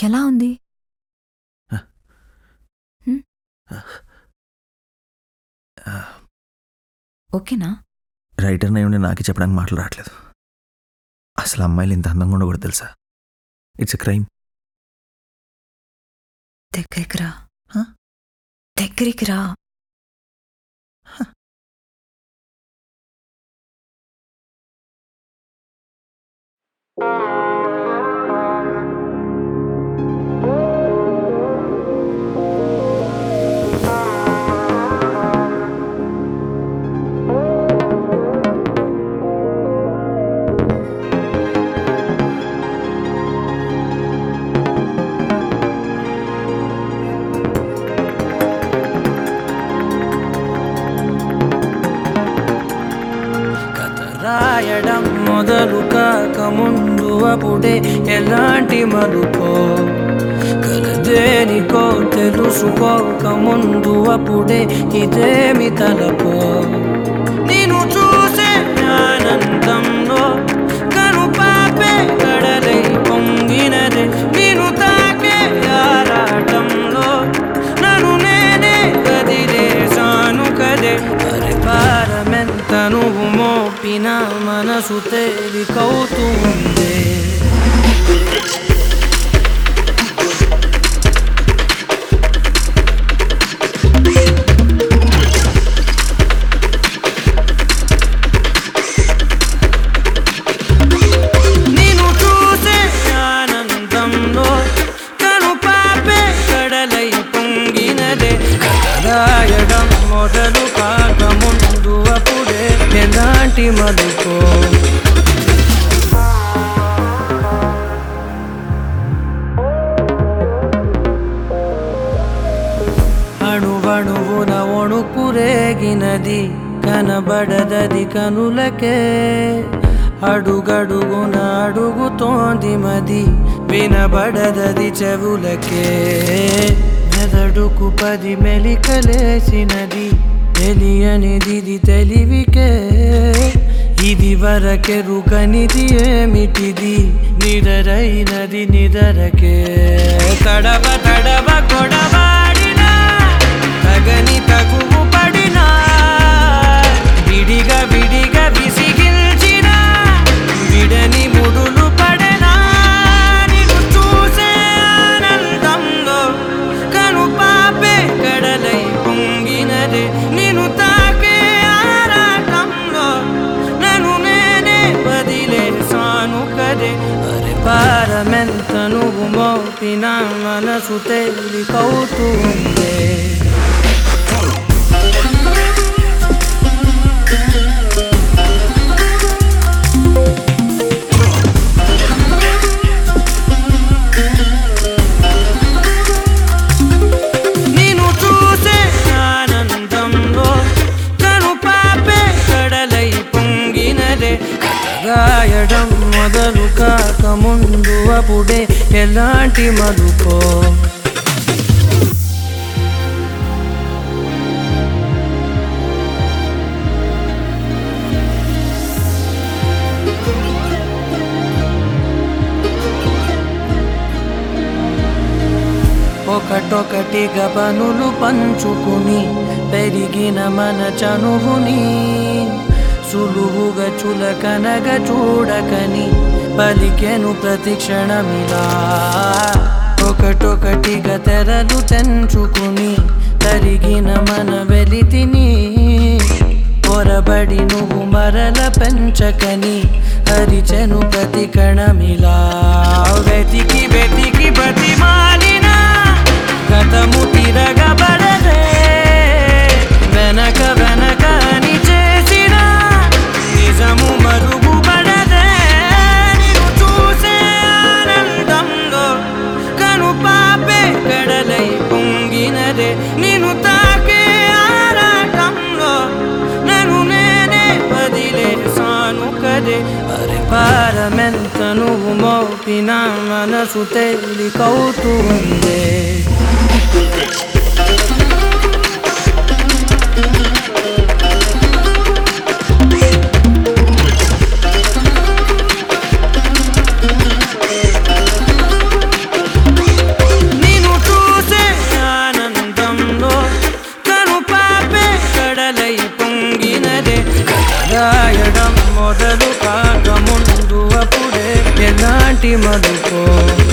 ఎలా ఉంది ఓకేనా రైటర్ని ఉండి నాకే చెప్పడానికి మాటలు రావట్లేదు అసలు అమ్మాయిలు ఇంత అందంగా ఉండకూడదు తెలుసా ఇట్స్ ఎ క్రైమ్ దగ్గరికి రా హ? దగ్గరికి రా కథ రాయడం మొదలు కాక ముందు అప్పుడే ఎలాంటి మలుపో కలదేనికో తెలుసుకోక ముందు అప్పుడే ఇదేమి తలపో నేను చూసే ఆనందంలో కను పాపే కడలై పొంగినదే నేను తాకే ఆరాటంలో నన్ను నేనే వదిలేసాను కదే అరే భారమెంత నువ్వు మోపిన మనసు తేలికవుతుంది నేను చూసే ఆనందంలో కను పాపే కడలై పొంగినదే కథ రాయడం మొదలు కాక ముందు అప్పుడే ఎలాంటి మలుపో అణువణువున ఒణుకురేగినది కనబడదది కనులకే అడుగడుగున అడుగుతోంది మది వినబడదది చెవులకే మెదడుకు పది మెలికలేసినది తెలియనిది తెలివికే ఇది వరకెరుకనిది ఏమిటిది నిదరైనది నిదరకే తడవ తడవ కొడవాడినా తగని తగువు పడినా విడిగా విడిగా విసిగిల్చిన విడని ముడులు పడనా నిన్ను చూసే ఆనందంలో కను పాపే కడలై పొంగినదే నిన్ను తాకే ఆరాటంలో నన్ను నేనే వదిలేసాను కదే అరే భారమెంత నువ్వు మోపిన మనసు తేలికవుతుంది నేను చూసే ఆనందంలో కను పాపే కడలై పొంగినదే రాయడం మొదలు కాక ముందు అప్పుడే ఎలాంటి మలుపో ఒకటొకటిగా పనులు పంచుకుని పెరిగిన మన చనువుని సులువుగా చులకనగ చూడకని పలికెను ప్రతి క్షణమిలా ఒకటొకటిగా తెరలు తెంచుకుని తరిగిన మన వెలితిని పొరబడి నువ్వు మరల పెంచకని హరిచెను ప్రతి కణమిలా వెతికి వెతికి బతిమాలిన గతము తిరగబడదే వెనక వెనక అని చేసిన నిజము మరుగుపడదే నిన్ను చూసే ఆనందంలో కను పాపే కడలై పొంగినదే నిన్ను తాకే ఆరాటంలో నన్ను నేనే వదిలేసాను కదే అరే భారమెంత నువ్వు మోపిన మనసు తేలికవుతుంది కలలై పొంగినదే రాయడం మొదలు కాక ముందు అప్పుడే ఎలాంటి మలుపో